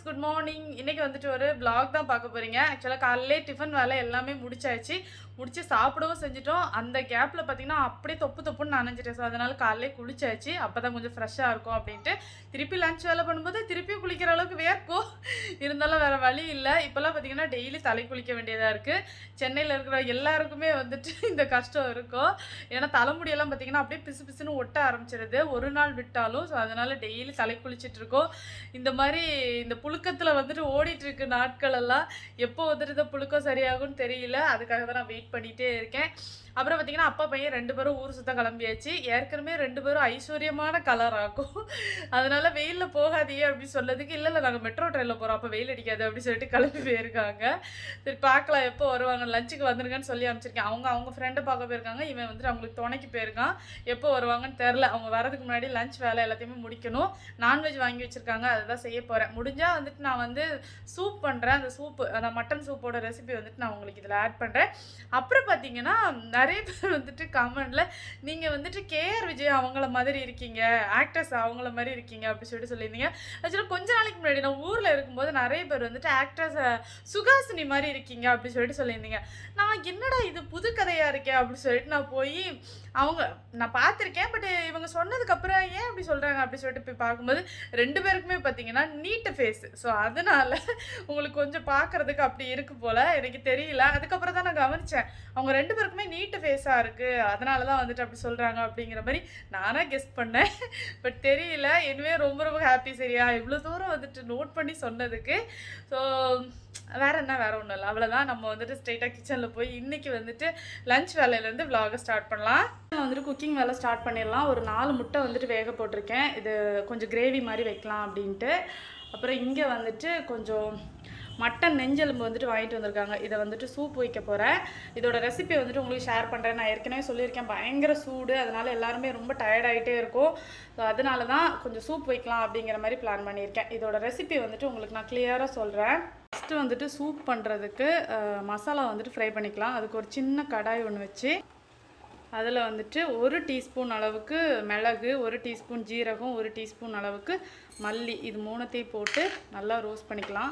Good morning இன்னைக்கு வந்துட்டு ஒரு vlog தான் பார்க்க போறீங்க ஆக்சுவலாக காலையிலே டிஃபன் வேலை எல்லாமே முடிச்சாச்சு முடிச்சு சாப்பிடவும் செஞ்சுட்டோம் அந்த கேப்பில் பார்த்தீங்கன்னா அப்படியே தொப்பு தொப்புன்னு நனைஞ்சிட்டேன் ஸோ அதனால காலையிலே குளிச்சாச்சு அப்போ தான் கொஞ்சம் ஃப்ரெஷ்ஷாக இருக்கும் அப்படின்ட்டு திருப்பி லஞ்ச் வேலை பண்ணும்போது திருப்பி குளிக்கிற அளவுக்கு வேர்க்கும் இருந்தாலும் வேற வழி இல்லை இப்போல்லாம் பார்த்தீங்கன்னா டெய்லி தலை குளிக்க வேண்டியதாக இருக்குது சென்னையில் இருக்கிற எல்லாருக்குமே வந்துட்டு இந்த கஷ்டம் இருக்கும் ஏன்னா தலைமுடியெல்லாம் பார்த்தீங்கன்னா அப்படியே பிசு பிசுன்னு ஒட்ட ஆரம்பிச்சிருது ஒரு நாள் விட்டாலும் ஸோ அதனால டெய்லி தலை குளிச்சிட்டு இருக்கோம் இந்த மாதிரி இந்த புழுக்கத்தில் வந்துட்டு ஓடிட்டு இருக்கு நாட்கள் எல்லாம் எப்போ வந்துட்டு இந்த புழுக்கம் சரியாகும்னு தெரியல அதுக்காக தான் நான் வெயிட் பண்ணிகிட்டே இருக்கேன் அப்புறம் பார்த்தீங்கன்னா அப்பா பையன் ரெண்டு பேரும் ஊர் சுத்த கிளம்பியாச்சு ஏற்கனவே ரெண்டு பேரும் ஐஸ்வர்யமான கலர் ஆகும் அதனால வெயிலில் போகாதீங்க அப்படின்னு சொன்னதுக்கு இல்லை இல்லை நாங்கள் மெட்ரோ ட்ரெயினில் போகிறோம் அப்போ வெயில் அடிக்காது அப்படின்னு சொல்லிட்டு கிளம்பி போயிருக்காங்க சரி பார்க்கலாம் எப்போ வருவாங்க லஞ்சுக்கு வந்துருங்கன்னு சொல்லி அமைச்சிருக்கேன் அவங்க அவங்க ஃப்ரெண்டை பார்க்க போயிருக்காங்க இவன் வந்துட்டு அவங்களுக்கு துணைக்கு போயிருக்கான் எப்போ வருவாங்கன்னு தெரில அவங்க வரதுக்கு முன்னாடி லஞ்ச் வேலை எல்லாத்தையுமே முடிக்கணும் நான்வெஜ் வாங்கி வச்சுருக்காங்க அதுதான் செய்ய போகிறேன் முடிஞ்சால் வந்துட்டு நான் வந்து சூப் பண்ணுறேன் அந்த சூப்பு அந்த மட்டன் சூப்போட ரெசிபி வந்துட்டு நான் உங்களுக்கு இதில் ஆட் பண்ணுறேன் அப்புறம் பார்த்தீங்கன்னா நிறைய பேர் வந்துட்டு கமெண்டில் நீங்கள் வந்துட்டு கேஆர் விஜய் அவங்கள மாதிரி இருக்கீங்க ஆக்டர்ஸ் அவங்கள மாதிரி இருக்கீங்க அப்படி சொல்லிட்டு சொல்லியிருந்தீங்க ஆக்சுவலாக கொஞ்ச நாளைக்கு முன்னாடி நான் ஊரில் இருக்கும்போது நிறைய பேர் வந்துட்டு ஆக்டர்ஸ் சுகாசினி மாதிரி இருக்கீங்க அப்படி சொல்லிட்டு சொல்லியிருந்தீங்க நான் என்னடா இது புது கதையாக இருக்கே அப்படி சொல்லிட்டு நான் போய் அவங்க நான் பார்த்துருக்கேன் பட் இவங்க சொன்னதுக்கப்புறம் ஏன் அப்படி சொல்கிறாங்க அப்படி சொல்லிட்டு போய் பார்க்கும்போது ரெண்டு பேருக்குமே பார்த்தீங்கன்னா நீட்டு ஃபேஸ் ஸோ அதனால உங்களுக்கு கொஞ்சம் பார்க்குறதுக்கு அப்படி இருக்கு போல் எனக்கு தெரியல அதுக்கப்புறம் தான் நான் கவனித்தேன் அவங்க ரெண்டு பேருக்குமே நீட்டு ஃபேஸாக இருக்குது அதனால தான் வந்துட்டு அப்படி சொல்கிறாங்க அப்படிங்கிற மாதிரி நானாக கெஸ்ட் பண்ணேன் பட் தெரியல எனவே ரொம்ப ரொம்ப ஹாப்பி சரியா இவ்வளோ தூரம் வந்துட்டு நோட் பண்ணி சொன்னதுக்கு ஸோ வேற என்ன வேற ஒன்றும் இல்லை அவ்வளோதான் நம்ம வந்துட்டு ஸ்ட்ரெயிட்டாக கிச்சனில் போய் இன்னைக்கு வந்துட்டு லஞ்ச் வேலையிலேருந்து vlog ஸ்டார்ட் பண்ணலாம் நான் வந்துட்டு குக்கிங் வேலை ஸ்டார்ட் பண்ணிடலாம் ஒரு நாலு முட்டை வந்துட்டு வேக போட்டிருக்கேன் இது கொஞ்சம் கிரேவி மாதிரி வைக்கலாம் அப்படின்ட்டு அப்புறம் இங்கே வந்துட்டு கொஞ்சம் மட்டன் நெஞ்செலும்பு வந்துட்டு வாங்கிட்டு வந்திருக்காங்க இதை வந்துட்டு சூப் வைக்க போகிறேன் இதோட ரெசிபி வந்துட்டு உங்களுக்கு ஷேர் பண்ணுறேன் நான் ஏற்கனவே சொல்லியிருக்கேன் பயங்கர சூடு அதனால எல்லாருமே ரொம்ப tired ஆயிட்டே இருக்கும் ஸோ அதனால தான் கொஞ்சம் சூப் வைக்கலாம் அப்படிங்கிற மாதிரி பிளான் பண்ணியிருக்கேன் இதோட ரெசிபி வந்துட்டு உங்களுக்கு நான் கிளியராக சொல்கிறேன் ஃபஸ்ட்டு வந்துட்டு சூப் பண்ணுறதுக்கு மசாலா வந்துட்டு ஃப்ரை பண்ணிக்கலாம் அதுக்கு ஒரு சின்ன கடாய் ஒன்று வச்சு அதில் வந்துட்டு ஒரு டீஸ்பூன் அளவுக்கு மிளகு ஒரு டீஸ்பூன் ஜீரகம் ஒரு டீஸ்பூன் அளவுக்கு மல்லி இது மூணுத்தையும் போட்டு நல்லா ரோஸ்ட் பண்ணிக்கலாம்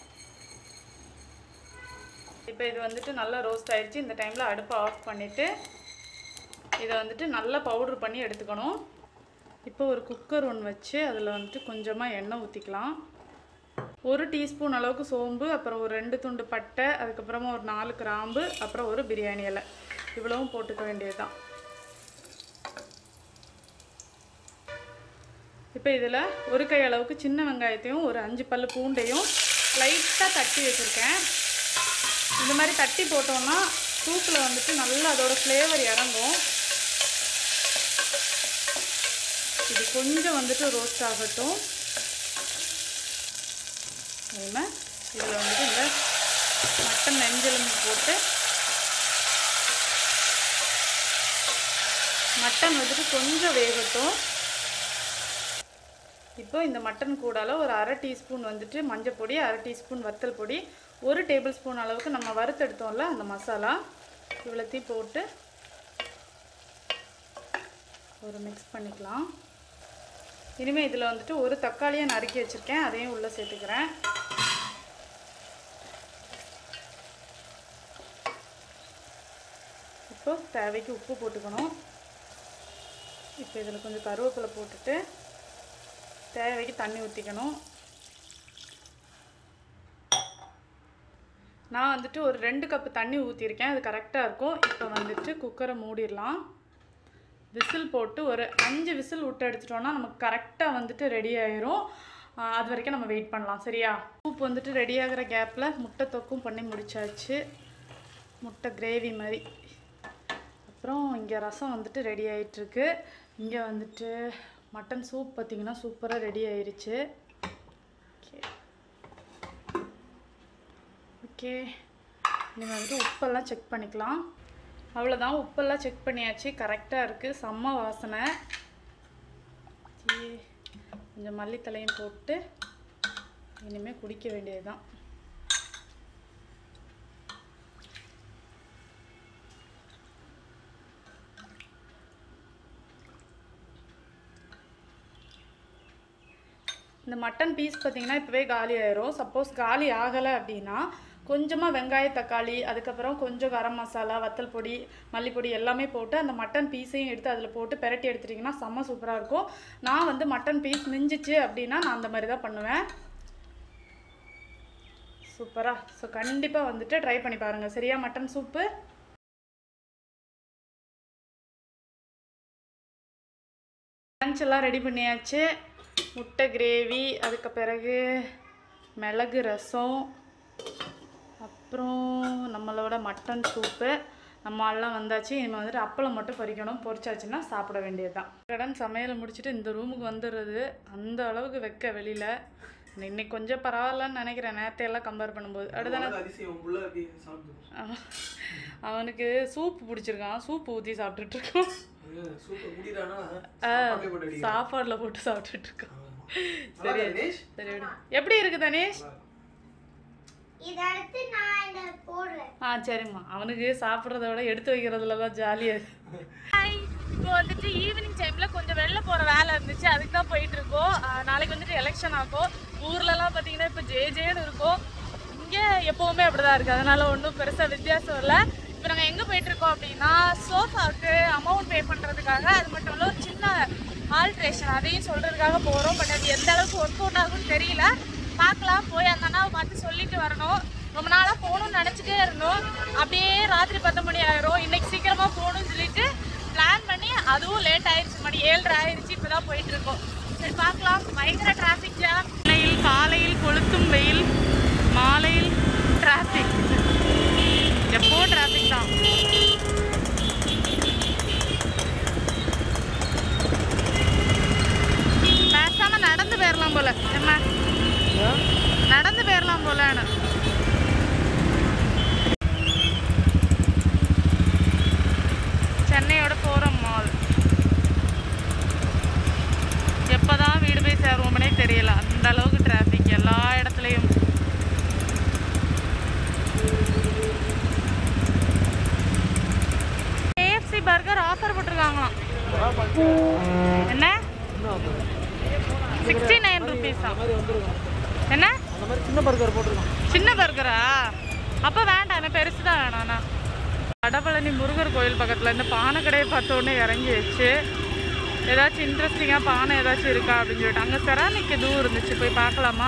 இப்போ இது வந்துட்டு நல்லா ரோஸ்ட் ஆயிடுச்சு இந்த டைமில் அடுப்பை ஆஃப் பண்ணிவிட்டு இதை வந்துட்டு நல்லா பவுட்ரு பண்ணி எடுத்துக்கணும் இப்போ ஒரு குக்கர் ஒன்று வச்சு அதில் வந்துட்டு கொஞ்சமாக எண்ணெய் ஊற்றிக்கலாம் ஒரு டீஸ்பூன் அளவுக்கு சோம்பு அப்புறம் ஒரு ரெண்டு துண்டு பட்டை அதுக்கப்புறமா ஒரு நாலு கிராம்பு அப்புறம் ஒரு பிரியாணி இலை இவ்வளவும் போட்டுக்க வேண்டியது தான் இப்போ இதில் ஒரு கை அளவுக்கு சின்ன வெங்காயத்தையும் ஒரு அஞ்சு பல்லு பூண்டையும் லைட்டாக தட்டி வச்சுருக்கேன் இந்த மாதிரி தட்டி போட்டோம்னா சூப்பில் வந்துட்டு நல்லா அதோட ஃப்ளேவர் இறங்கும் இது கொஞ்சம் வந்துட்டு ரோஸ்ட் ஆகட்டும் இனிமேல் இதில் வந்துட்டு இந்த மட்டன் நெஞ்செலும்பு போட்டு மட்டன் வந்துட்டு கொஞ்சம் வேகட்டும் இப்போ இந்த மட்டன் கூடால ஒரு அரை டீஸ்பூன் வந்துட்டு மஞ்சள் பொடி அரை டீஸ்பூன் வத்தல் பொடி ஒரு டேபிள் ஸ்பூன் அளவுக்கு நம்ம வறுத்தெடுத்தோம்ல அந்த மசாலா இவ்வளோத்தையும் போட்டு ஒரு மிக்ஸ் பண்ணிக்கலாம் இனிமேல் இதில் வந்துட்டு ஒரு தக்காளியை நறுக்கி வச்சுருக்கேன் அதையும் உள்ளே சேர்த்துக்கிறேன் இப்போ தேவைக்கு உப்பு போட்டுக்கணும் இப்போ இதில் கொஞ்சம் கருவேப்பிலை போட்டுட்டு தேவைக்கு தண்ணி ஊற்றிக்கணும் நான் வந்துட்டு ஒரு ரெண்டு கப்பு தண்ணி ஊற்றிருக்கேன் அது கரெக்டாக இருக்கும் இப்போ வந்துட்டு குக்கரை மூடிடலாம் விசில் போட்டு ஒரு அஞ்சு விசில் விட்டு எடுத்துட்டோம்னா நமக்கு கரெக்டாக வந்துட்டு ரெடி ஆயிரும் ஆஹ் அது வரைக்கும் நம்ம வெயிட் பண்ணலாம் சரியா சூப் வந்துட்டு ரெடி ஆகிற கேப்பில் முட்டை தொக்கும் பண்ணி முடிச்சாச்சு முட்டை கிரேவி மாதிரி அப்புறம் இங்கே ரசம் வந்துட்டு ரெடி ஆயிட்டிருக்கு இங்கே வந்துட்டு மட்டன் சூப் பார்த்திங்கன்னா சூப்பராக ரெடி ஆயிருச்சு ஓகே ஓகே நீங்கள் வந்துட்டு உப்பெல்லாம் செக் பண்ணிக்கலாம் அவ்வளோதான் உப்பெல்லாம் செக் பண்ணியாச்சு கரெக்டாக இருக்குது செம்ம வாசனை ஓகே. கொஞ்சம் மல்லித்தலையும் போட்டு இனிமேல் குடிக்க வேண்டியது தான் இந்த மட்டன் பீஸ் பார்த்தீங்கன்னா இப்போவே காலி ஆயிரும் சப்போஸ் காலி ஆகலை அப்படின்னா கொஞ்சமாக வெங்காய தக்காளி அதுக்கப்புறம் கொஞ்சம் கரம் மசாலா வத்தல் பொடி மல்லிப்பொடி எல்லாமே போட்டு அந்த மட்டன் பீஸையும் எடுத்து அதில் போட்டு பெரட்டி எடுத்துட்டிங்கன்னா செம்ம சூப்பராக இருக்கும் நான் வந்து மட்டன் பீஸ் மிஞ்சிச்சு அப்படின்னா நான் அந்த மாதிரி தான் பண்ணுவேன் சூப்பரா ஸோ கண்டிப்பாக வந்துட்டு ட்ரை பண்ணி பாருங்கள் சரியா மட்டன் சூப்பு லஞ்ச் எல்லாம் ரெடி பண்ணியாச்சு முட்டை கிரேவி அதுக்கு பிறகு மிளகு ரசம் அப்புறம் நம்மளோட மட்டன் சூப்பு நம்ம எல்லாம் வந்தாச்சு இனிமேல் வந்துட்டு அப்பளம் மட்டும் பொரிக்கணும் பொரிச்சாச்சுன்னா சாப்பிட வேண்டியது தான் கடன் சமையலை முடிச்சுட்டு இந்த ரூமுக்கு வந்துடுறது அந்த அளவுக்கு வைக்க வெளியில் இன்னைக்கு கொஞ்சம் பரவாயில்லன்னு நினைக்கிறேன் நேத்தையெல்லாம் கம்பேர் பண்ணும்போது அடுத்தான அதிசயம் புள்ள அப்படி சாப்பிட்டு அவன்- அவனுக்கு சூப் பிடிச்சிருக்கான் சூப் ஊற்றி சாப்பிட்டுட்டு இருக்கோம் சூப்பர் முடியறானா சாப்பாட்டே போட்டு அடிக்கிறான். சாப்பாடில் போட்டு சாப்பிட்டுட்டு இருக்கோம் நல்லா இருக்கா தினேஷ் சரி விடு எப்படி இருக்கு தனேஷ் இதை அடுத்து நான் இதை போடுறேன் ஆ சரிம்மா அவனுக்கு சாப்பிட்றத விட எடுத்து வைக்கிறதுல தான் ஜாலியாக இப்போ வந்துட்டு ஈவினிங் டைமில் கொஞ்சம் வெளில போகிற வேலை இருந்துச்சு அதுக்கு தான் போயிட்டு இருக்கோம் ஆ, நாளைக்கு வந்துட்டு எலெக்ஷன் ஆகும் ஊர்லலாம் பார்த்தீங்கன்னா இப்போ ஜே ஜேன்னு இருக்கும் இங்கே எப்போவுமே அப்படி தான் இருக்குது அதனால ஒன்றும் பெருசாக வித்தியாசம் இல்லை இப்போ நாங்கள் எங்கே போயிட்டு இருக்கோம் அப்படின்னா சோஃபாவுக்கு அமௌண்ட் பே பண்ணுறதுக்காக அது மட்டும் இல்லை ஒரு சின்ன ஆல்ட்ரேஷன் அதையும் சொல்கிறதுக்காக போகிறோம் பட் அது எந்த அளவுக்கு ஒர்க் அவுட் ஆகும்னு தெரியல பார்க்கலாம் போய் அந்த அண்ணாவை பார்த்து சொல்லிட்டு வரணும் ரொம்ப நாளாக போகணும்னு நினச்சிட்டே இருந்தோம் அப்படியே ராத்திரி பத்து மணி ஆயிரும் இன்னைக்கு சீக்கிரமாக போகணும்னு சொல்லிட்டு பிளான் பண்ணி அதுவும் லேட் ஆயிடுச்சு மணி ஏழரை ஆயிடுச்சு இப்போ தான் போயிட்டு இருக்கோம் சரி பார்க்கலாம் பயங்கர டிராஃபிக் ஜாம் சென்னையில் காலையில் கொளுத்தும் வெயில் மாலையில் டிராஃபிக் எப்போ டிராஃபிக் தான் பேசாம நடந்து போயிடலாம் போல என்ன நடந்து போயிடலாம் போலன்னு சென்னையோட ஃபோரம் மால் எப்பதான் வீடு போய் சேருவோம்னே தெரியல அந்த அளவுக்கு டிராஃபிக் எல்லா இடத்துலையும் கேஎஃப்சி பர்கர் ஆஃபர் போட்டிருக்காங்களாம் என்ன சிக்ஸ்டி நைன் ருபீஸா என்ன அந்த மாதிரி சின்ன பர்கர் போட்டிருக்கான் சின்ன பர்கரா அப்போ வேண்டாம் எனக்கு பெருசு தான் வேணாண்ணா வடபழனி முருகர் கோயில் பக்கத்தில் இந்த பானை கடையை பார்த்த உடனே இறங்கி வச்சு ஏதாச்சும் இன்ட்ரெஸ்டிங்காக பானை ஏதாச்சும் இருக்கா அப்படின்னு சொல்லிட்டு அங்கே செராமிக் எதுவும் இருந்துச்சு போய் பார்க்கலாமா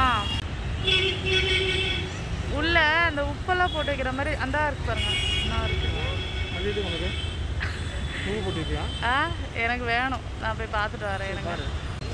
உள்ள அந்த உப்பெல்லாம் போட்டு வைக்கிற மாதிரி அந்த இருக்கு பாருங்க என்ன இருக்கு அது இது உனக்கு பூ போட்டிருக்கியா ஆ எனக்கு வேணும் நான் போய் பார்த்துட்டு வரேன் எனக்கு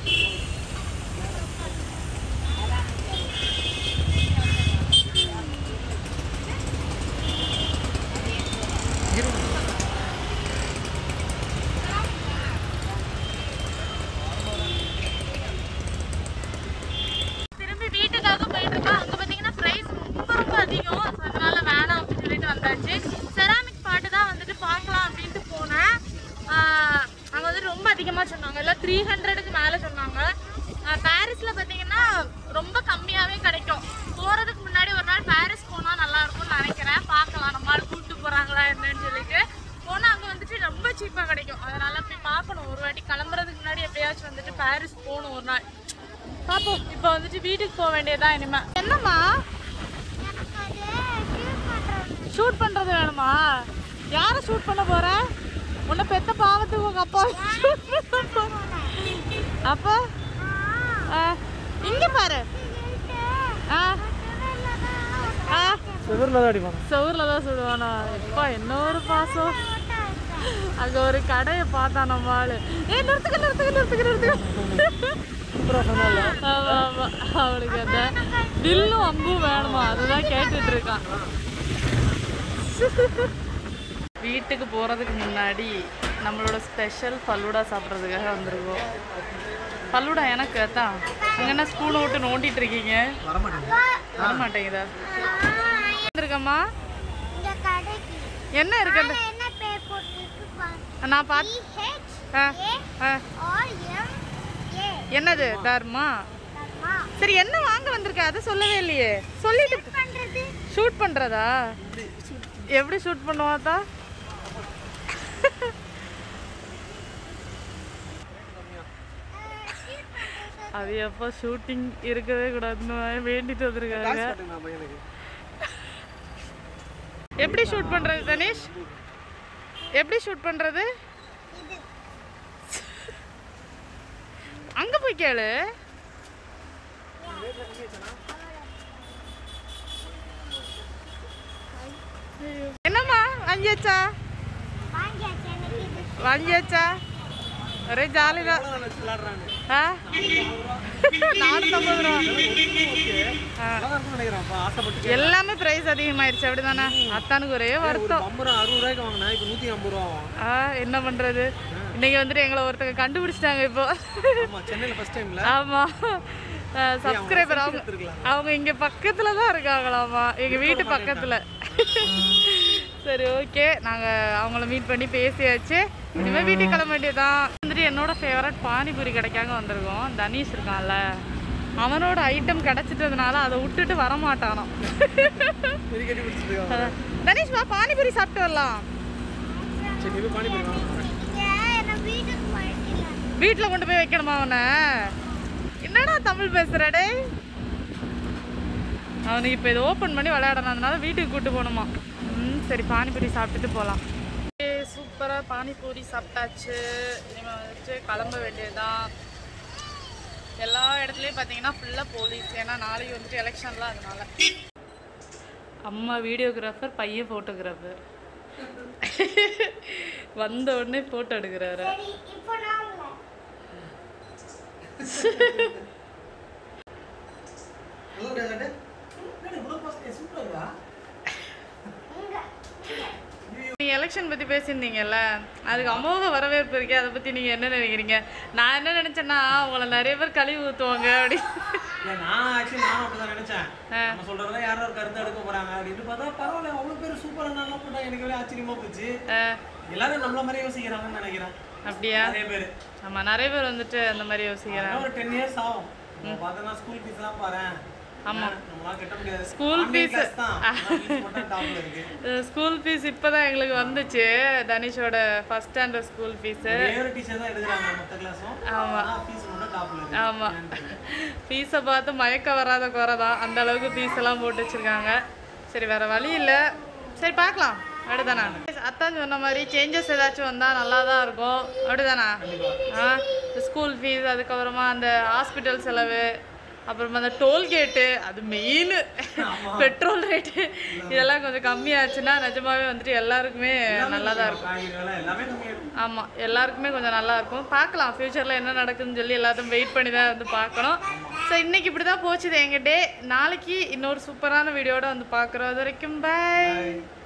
திரும்பி வீட்டுக்காக போயிட்டு இருக்கோம் அங்க பாத்தீங்கன்னா பிரைஸ் ரொம்ப ரொம்ப அதிகம் So, அதனால வேணாம் அப்படின்னு சொல்லிட்டு வந்தாச்சு செராமிக் பாட்டு தான் வந்துட்டு பார்க்கலாம் அப்படின்ட்டு போனேன் ஆஹ் அங்க வந்து ரொம்ப அதிகமா சொன்னாங்க எல்லாம் த்ரீ ஹண்ட்ரடுக்கு மேல சொன்னாங்க ஆஹ் பாரிஸ்ல பாத்தீங்கன்னா ரொம்ப கம்மியாவே கிடைக்கும் போறதுக்கு முன்னாடி ஒரு நாள் பாரிஸ் போனா நல்லா இருக்கும்னு நினைக்கிறேன் பார்க்கலாம் நம்மளால கூப்பிட்டு போறாங்களா என்னன்னு சொல்லிட்டு போனா அங்க வந்துட்டு ரொம்ப சீப்பா கிடைக்கும் அதனால போய் பார்க்கணும் ஒரு வாட்டி கிளம்புறதுக்கு முன்னாடி எப்பயாச்சும் வந்துட்டு பாரிஸ் போகணும் ஒரு நாள் பாப்போம் இப்போ வந்துட்டு வீட்டுக்கு போக வேண்டியதுதான் இனிமே என்னம்மா எனக்கு அது ஷூட் பண்ணுறது ஷூட் பண்றது வேணுமா யாரை ஷூட் பண்ண போற உன்னை பெத்த பாவத்துக்கு உங்க அப்பா shoot பண்ண போற. அப்ப ஆ, இங்க பாரு ஆ ஆ செவரில் தான் அடிப்பாங்க செவுரில் தான் சுடுவானா எப்பா என்ன ஒரு பாசம் அங்க ஒரு கடையை பார்த்தா நம்ம ஆளு ஏ நிறுத்துக்க நிறுத்துக்க நிறுத்துக்க நிறுத்துக்க சூப்பராக சொன்னால ஆமா ஆமா அவளுக்கு அந்த வில்லும் அம்பும் வேணுமா அதுதான் கேட்டுட்டு இருக்கான் வீட்டுக்கு போறதுக்கு முன்னாடி நம்மளோட ஸ்பெஷல் ஃபல்லூடா சாப்பிட்றதுக்காக வந்திருக்கோம் ஃபல்லூடா எனக்கு தான் அங்க என்ன ஸ்பூனை விட்டு நோண்டிட்டு இருக்கீங்க வரமாட்டேங்க வர மாட்டேங்குதா வந்திருக்கம்மா இந்த கடைக்கு என்ன இருக்கு அந்த- மேல என்ன பேர் போட்டிருக்கு பாருங்க நான் பார்த்து P H A A R M A என்னது தர்மா அம்மா சரி என்ன வாங்க வந்திருக்க அதை சொல்லவே இல்லையே சொல்லிட்டு பண்றது ஷூட் பண்றதா எப்படி ஷூட் பண்ணுவாத்தா ஷூட் பண்றது அது எப்போ ஷூட்டிங் இருக்கவே கூடாதுன்னு வேண்டிட்டு வந்திருக்காங்க பையனுக்கு எப்படி ஷூட் பண்றது தனேஷ் எப்படி ஷூட் பண்றது இது அங்க போய் கேளு என்னம்மா வாங்கியாச்சா வாங்கியாச்சு எனக்கு இது வாங்கியாச்சா ஒரே ஜாலி தான் விளாடுறாங்க ஆ நானூற்றம்பது ரூபா ஆ. நல்லா இருக்கும்னு நினைக்கிறேன் அப்பா ஆசைப்பட்டு எல்லாமே பிரைஸ் அதிகமாயிருச்சு அப்படிதானே அத்தானுக்கு ஒரே ஒரு வருத்தம் ஐம்பது ரூபா அறுபது ரூபாய்க்கு வாங்கினேன் இப்போ நூற்றி ஐம்பது ரூபா ஆகும் ஆ என்ன பண்றது இன்னைக்கு வந்துட்டு எங்களை ஒருத்தங்க கண்டுபிடிச்சிட்டாங்க இப்போ ஆமாம் சென்னையில் ஃபஸ்ட் டைமில் ஆமா சப்ஸ்கிரைபர் அவங்க எடுத்துருக்கலாம் அவங்க இங்க பக்கத்துல தான் இருக்காங்களாமா எங்க வீட்டு பக்கத்துல சரி ஓகே நாங்க அவங்கள மீட் பண்ணி பேசியாச்சு இனிமே வீட்டுக்கு கிளம்ப வேண்டியதான் வந்துட்டு என்னோட ஃபேவரட் பானிபூரி கிடைக்காங்க வந்திருக்கோம் தனீஷ் இருக்கான்ல அவனோட ஐட்டம் கிடைச்சிட்டதுனால அதை விட்டுட்டு வர மாட்டானோ பெரிய கட்டி பிடிச்சிட்டு இருக்காங்க தனீஷ் வா பானிபூரி சாப்பிட்டு வரலாம் சரி இது பானி போய் வாங்க இங்க என்ன வீட்டுக்கு போயிட்டு வீட்டில் கொண்டு போய் வைக்கணுமா அவனை என்னடா தமிழ் பேசுற டேய் அவனுக்கு இப்போ இதை ஓப்பன் பண்ணி விளையாடணும் அதனால வீட்டுக்கு கூட்டு போகணுமா ம் சரி பானிபூரி சாப்பிட்டுட்டு போகலாம் சூப்பராக பானிபூரி சாப்பிட்டாச்சு இனிமேல் வந்துட்டு கிளம்ப வேண்டியதுதான் எல்லா இடத்துலையும் பார்த்தீங்கன்னா ஃபுல்லாக போலீஸ் ஏன்னா நாளைக்கு வந்துட்டு எலெக்ஷன்லாம் அதனால அம்மா வீடியோகிராஃபர் பையன் ஃபோட்டோகிராஃபர் வந்த உடனே ஃபோட்டோ எடுக்கிறாரு சரி இப்போ நான் உங்களை நல்லா விளையாடு இவ்வளோ சூப்பராக இங்க நீங்க எலெக்ஷன் பத்தி பேசியிருந்தீங்கல்ல அதுக்கு அமோக வரவேற்பு இருக்கே அதை பத்தி நீங்க என்ன நினைக்கிறீங்க நான் என்ன நினைச்சேன்னா உங்களை நிறைய பேர் கழுவி ஊத்துவாங்க அப்படி இல்லை நான் ஆக்சுவலி நானும் அப்படி தான் நினச்சேன் நம்ம சொல்கிறதா யாரோ ஒரு கருத்து எடுக்க போகிறாங்க அப்படின்ட்டு பார்த்தா பரவாயில்ல அவ்வளோ பேர் சூப்பராக நல்லா போட்டாங்க எனக்கு வேலை ஆச்சரியமாக போச்சு அஹ், எல்லாரும் நம்மள மாதிரி யோசிக்கிறாங்கன்னு நினைக்கிறேன் அப்படியா நிறைய பேர் ஆமா நிறைய பேர் வந்துட்டு அந்த மாதிரி யோசிக்கிறாங்க ஒரு டென் இயர்ஸ் ஆகும் நம்ம பார்த்தோன்னா ஸ்கூல் ஃபீஸ்லாம் பாரு ஆமா. நம்மளாம் கட்ட முடியாது School Online fees- class தான் ஃபீஸ் மட்டும் டாப்ல இருக்கு ஸ்கூல் ஃபீஸ் இப்பதான் எங்களுக்கு வந்துச்சு தனிஷோட ஃபர்ஸ்ட் ஸ்டாண்டர்ட் ஸ்கூல் ஃபீஸு ஒரே ஒரு டீச்சர் தான் எடுக்கிறாங்க மொத்த கிளாஸும் ஆமா. ஃபீஸ் மட்டும் டாப்ல இருக்கு ஆமா ஃபீஸை பார்த்து மயக்க வராத குறை தான் அந்த அளவுக்கு ஃபீஸ் எல்லாம் போட்டு வச்சிருக்காங்க சரி வேற வழி இல்லை சரி பார்க்கலாம் அப்படிதானா அத்தான் சொன்ன மாதிரி சேஞ்சஸ் ஏதாச்சும் வந்தால் நல்லா தான் இருக்கும் அப்படிதானா ஆ ஸ்கூல் ஃபீஸ் அதுக்கப்புறமா அந்த ஹாஸ்பிட்டல் செலவு அப்புறமா அந்த டோல்கேட்டு அது மெயின் பெட்ரோல் ரேட்டு இதெல்லாம் கொஞ்சம் கம்மியாச்சுன்னா நிஜமாவே வந்துட்டு எல்லாருக்குமே நல்லா தான் இருக்கும் காய்கறி விலை எல்லாமே கம்மியாயிடும் ஆமாம் எல்லாருக்குமே கொஞ்சம் நல்லா இருக்கும் பார்க்கலாம் ஃப்யூச்சரில் என்ன நடக்குதுன்னு சொல்லி எல்லாத்தையும் வெயிட் பண்ணி தான் வந்து பார்க்கணும் ஸோ இன்னைக்கு இப்படி தான் போச்சுது எங்கள் டே நாளைக்கு இன்னொரு சூப்பரான வீடியோட வந்து பார்க்குறோம் அது வரைக்கும் பை